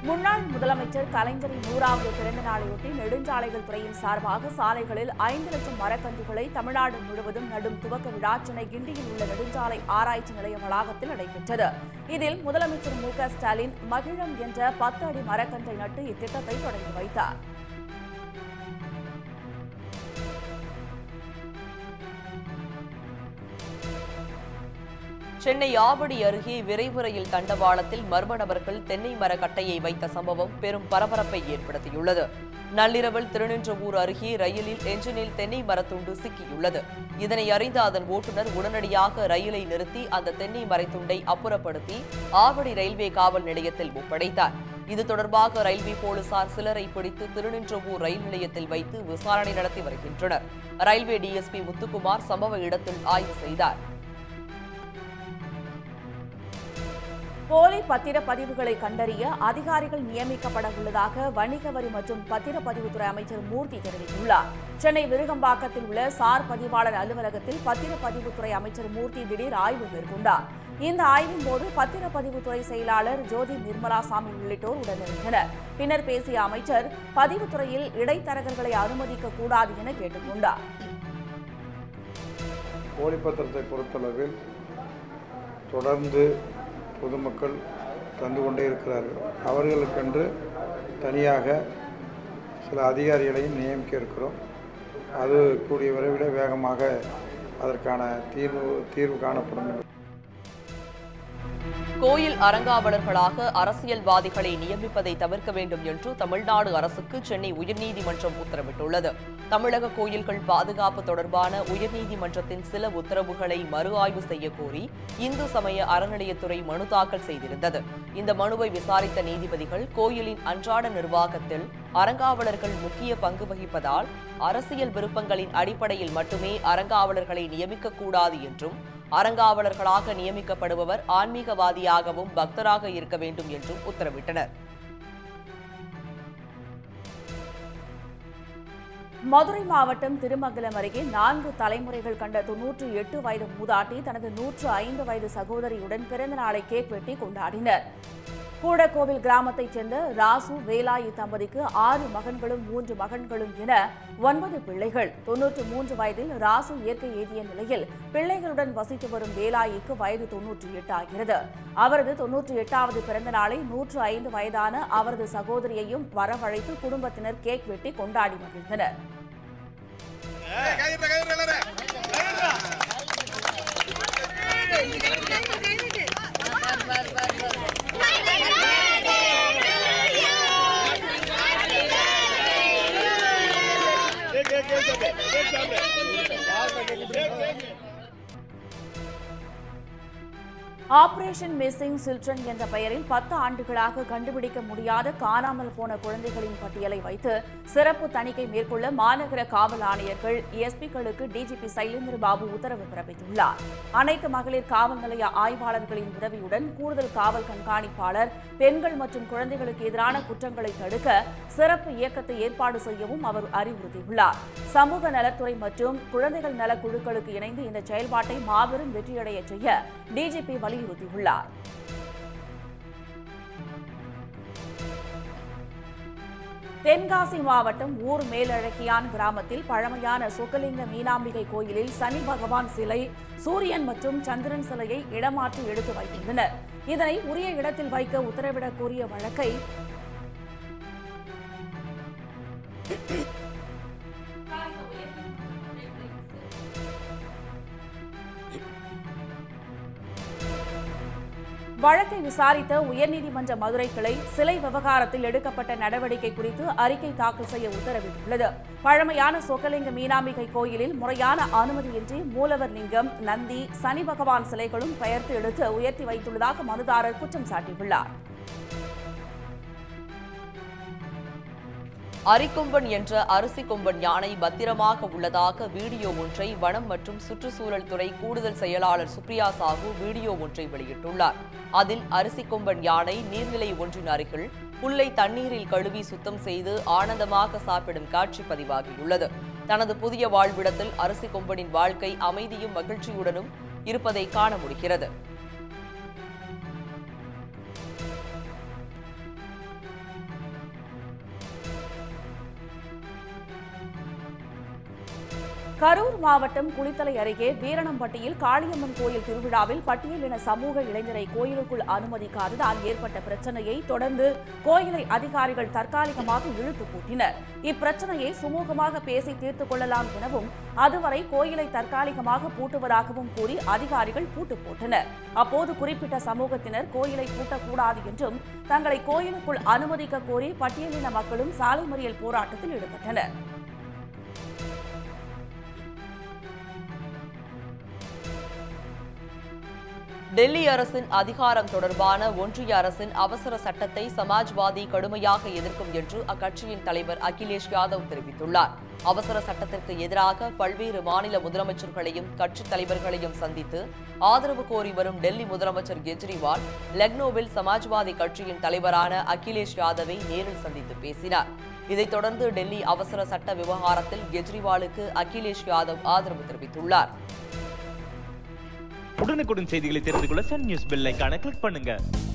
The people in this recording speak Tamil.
முன்னாள் முதலமைச்சர் கலைஞரின் நூறாவது பிறந்த நாளையொட்டி நெடுஞ்சாலைகள் துறையின் சார்பாக சாலைகளில் ஐந்து லட்சம் மரக்கன்றுகளை தமிழ்நாடு முழுவதும் நடும் துவக்க விழா சென்னை கிண்டியில் உள்ள நெடுஞ்சாலை ஆராய்ச்சி நிலைய வளாகத்தில் நடைபெற்றது இதில் முதலமைச்சர் மு க ஸ்டாலின் மகிழம் என்ற பத்து அடி மரக்கன்றை நட்டு இத்திட்டத்தை தொடங்கி வைத்தார் சென்னை ஆவடி அருகே விரைவு ரயில் தண்டவாளத்தில் மர்ம நபர்கள் தென்னை மர கட்டையை வைத்த சம்பவம் பெரும் பரபரப்பை ஏற்படுத்தியுள்ளது நள்ளிரவில் திருநின்றவூர் அருகே ரயிலில் என்ஜினில் தென்னை மரத்துண்டு சிக்கியுள்ளது இதனை அறிந்த அதன் ஓட்டுநர் உடனடியாக ரயிலை நிறுத்தி அந்த தென்னை மரத்துண்டை அப்புறப்படுத்தி ஆவடி ரயில்வே காவல் நிலையத்தில் ஒப்படைத்தார் இது தொடர்பாக ரயில்வே போலீசார் சிலரை பிடித்து திருநின்றவூர் ரயில் நிலையத்தில் வைத்து விசாரணை நடத்தி வருகின்றனர் ரயில்வே டிஎஸ்பி முத்துக்குமார் சம்பவ இடத்தில் ஆய்வு செய்தார் போலி பத்திரப்பதிவுகளை கண்டறிய அதிகாரிகள் நியமிக்கப்பட உள்ளதாக வணிக வரி மற்றும் பத்திரப்பதிவுத்துறை அமைச்சர் மூர்த்தி தெரிவித்துள்ளார் சென்னை விருகம்பாக்கத்தில் உள்ள சார் பதிவாளர் அலுவலகத்தில் பத்திரப்பதிவுத்துறை அமைச்சர் மூர்த்தி திடீர் ஆய்வு மேற்கொண்டார் இந்த ஆய்வின் போது பத்திரப்பதிவுத்துறை செயலாளர் ஜோதி நிர்மலாசாமி உள்ளிட்டோர் உடனிருந்தனர் பின்னர் பேசிய அமைச்சர் பதிவுத்துறையில் இடைத்தரகர்களை அனுமதிக்க கூடாது என கேட்டுக்கொண்டார் போலி பத்திரத்தை பொறுத்தளவில் தொடர்ந்து பொதுமக்கள் தந்து கொண்டே இருக்கிறார்கள் அவர்களுக்கென்று தனியாக சில அதிகாரிகளையும் நியமிக்க இருக்கிறோம் அது கூடிய விரைவில் வேகமாக அதற்கான தீர்வு தீர்வு காணப்படும் என்று கோயில் அறங்காவலர்களாக அரசியல்வாதிகளை நியமிப்பதை தவிர்க்க வேண்டும் என்று தமிழ்நாடு அரசுக்கு சென்னை உயர்நீதிமன்றம் உத்தரவிட்டுள்ளது தமிழக கோயில்கள் பாதுகாப்பு தொடர்பான உயர்நீதிமன்றத்தின் சில உத்தரவுகளை மறு ஆய்வு செய்ய கோரி இந்து சமய அறநிலையத்துறை மனு தாக்கல் செய்திருந்தது இந்த மனுவை விசாரித்த நீதிபதிகள் கோயிலின் அன்றாட நிர்வாகத்தில் அறங்காவலர்கள் முக்கிய பங்கு வகிப்பதால் அரசியல் விருப்பங்களின் அடிப்படையில் மட்டுமே அறங்காவலர்களை நியமிக்கக்கூடாது என்றும் அறங்காவலர்களாக நியமிக்கப்படுபவர் ஆன்மீகவாதியாகவும் பக்தராக இருக்க வேண்டும் என்றும் உத்தரவிட்டனர் மதுரை மாவட்டம் திருமங்கலம் அருகே நான்கு தலைமுறைகள் கண்ட தொன்னூற்று எட்டு வயது மூதாட்டி தனது நூற்று ஐந்து வயது சகோதரியுடன் பிறந்த நாளை கேக் வெட்டி கொண்டாடினர் கூடக்கோவில் கிராமத்தைச் சேர்ந்த ராசு வேலாயு தம்பதிக்கு ஆறு மகன்களும் மூன்று மகன்களும் என ஒன்பது பிள்ளைகள் தொன்னூற்று மூன்று வயதில் ராசு இயற்கை எய்திய நிலையில் பிள்ளைகளுடன் வசித்து வரும் வேலாயிக்கு வயது தொன்னூற்றி எட்டு ஆகிறது அவரது தொன்னூற்றி எட்டாவது பிறந்த நாளை நூற்று ஐந்து வயதான அவரது சகோதரியையும் வரவழைத்து குடும்பத்தினர் கேக் வெட்டி கொண்டாடி மகிழ்ந்தனர் ஆபரேஷன் மிஸ்ஸிங் சில்ட்ரன் என்ற பெயரில் பத்து ஆண்டுகளாக கண்டுபிடிக்க முடியாத காணாமல் போன குழந்தைகளின் பட்டியலை வைத்து சிறப்பு தணிக்கை மேற்கொள்ள மாநகர காவல் ஆணையர்கள் எஸ்பிக்களுக்கு டிஜிபி சைலேந்திர பாபு உத்தரவு பிறப்பித்துள்ளார் அனைத்து மகளிர் காவல் நிலைய ஆய்வாளர்களின் உதவியுடன் கூடுதல் காவல் கண்காணிப்பாளர் பெண்கள் மற்றும் குழந்தைகளுக்கு எதிரான குற்றங்களை தடுக்க சிறப்பு இயக்கத்தை ஏற்பாடு செய்யவும் அவர் அறிவுறுத்தியுள்ளார் சமூக நலத்துறை மற்றும் குழந்தைகள் நல குழுக்களுக்கு இணைந்து இந்த செயல்பாட்டை மாபெரும் வெற்றியடைய செய்ய டிஜிபி வலியுறுத்தியுள்ளார் தென்காசி மாவட்டம் ஊர் மேலழகியான் கிராமத்தில் பழமையான சொக்கலிங்க மீனாம்பிகை கோயிலில் சனி பகவான் சிலை சூரியன் மற்றும் சந்திரன் சிலையை இடமாற்றி எடுத்து வைத்துள்ளனர் இதனை உரிய இடத்தில் வைக்க உத்தரவிடக் கோரிய வழக்கை வழக்கை விசாரித்த உயர்நீதிமன்ற மதுரை கிளை சிலை விவகாரத்தில் எடுக்கப்பட்ட நடவடிக்கை குறித்து அறிக்கை தாக்கல் செய்ய உத்தரவிட்டுள்ளது பழமையான சொக்கலிங்க மீனாம்பிகை கோயிலில் முறையான அனுமதியின்றி மூலவர் லிங்கம் நந்தி சனி பகவான் சிலைகளும் பெயர்த்து எடுத்து உயர்த்தி வைத்துள்ளதாக மனுதாரர் குற்றம் சாட்டியுள்ளார் அரிக்கொம்பன் என்ற அரிசி கொம்பன் யானை பத்திரமாக உள்ளதாக வீடியோ ஒன்றை வனம் மற்றும் சுற்றுச்சூழல் துறை கூடுதல் செயலாளர் சுப்ரியா சாஹூ வீடியோ ஒன்றை வெளியிட்டுள்ளார் அதில் அரிசி கொம்பன் யானை நீர்நிலை ஒன்றின் அருகில் புல்லை தண்ணீரில் கழுவி சுத்தம் செய்து ஆனந்தமாக சாப்பிடும் காட்சி பதிவாகியுள்ளது தனது புதிய வாழ்விடத்தில் அரிசி கொம்பனின் வாழ்க்கை அமைதியும் மகிழ்ச்சியுடனும் இருப்பதை காண முடிகிறது கரூர் மாவட்டம் குளித்தலை அருகே வீரணம்பட்டியில் காளியம்மன் கோயில் திருவிழாவில் பட்டியலின சமூக இளைஞரை கோயிலுக்குள் அனுமதிக்காததால் ஏற்பட்ட பிரச்சனையை தொடர்ந்து கோயிலை அதிகாரிகள் தற்காலிகமாக இழுத்து பூட்டினர் இப்பிரச்சனையை சுமூகமாக பேசி தீர்த்துக் கொள்ளலாம் எனவும் அதுவரை கோயிலை தற்காலிகமாக பூட்டுவதாகவும் கூறி அதிகாரிகள் பூட்டு போட்டனர் அப்போது குறிப்பிட்ட சமூகத்தினர் கோயிலை பூட்டக்கூடாது என்றும் தங்களை கோயிலுக்குள் அனுமதிக்க கோரி பட்டியலின மக்களும் சாலை மறியல் போராட்டத்தில் ஈடுபட்டனர் டெல்லி அரசின் அதிகாரம் தொடர்பான ஒன்றிய அரசின் அவசர சட்டத்தை சமாஜ்வாதி கடுமையாக எதிர்க்கும் என்று அக்கட்சியின் தலைவர் அகிலேஷ் யாதவ் தெரிவித்துள்ளார் அவசர சட்டத்திற்கு எதிராக பல்வேறு மாநில முதலமைச்சர்களையும் கட்சித் தலைவர்களையும் சந்தித்து ஆதரவு கோரி வரும் டெல்லி முதலமைச்சர் கெஜ்ரிவால் லக்னோவில் சமாஜ்வாதி கட்சியின் தலைவரான அகிலேஷ் யாதவை நேரில் சந்தித்து பேசினார் இதைத் தொடர்ந்து டெல்லி அவசர சட்ட விவகாரத்தில் கெஜ்ரிவாலுக்கு அகிலேஷ் யாதவ் ஆதரவு தெரிவித்துள்ளார் உடனுக்குடன் செய்திகளை தெரிந்து கொள்ள சன் நியூஸ் பெல் ஐகானை கிளிக் பண்ணுங்க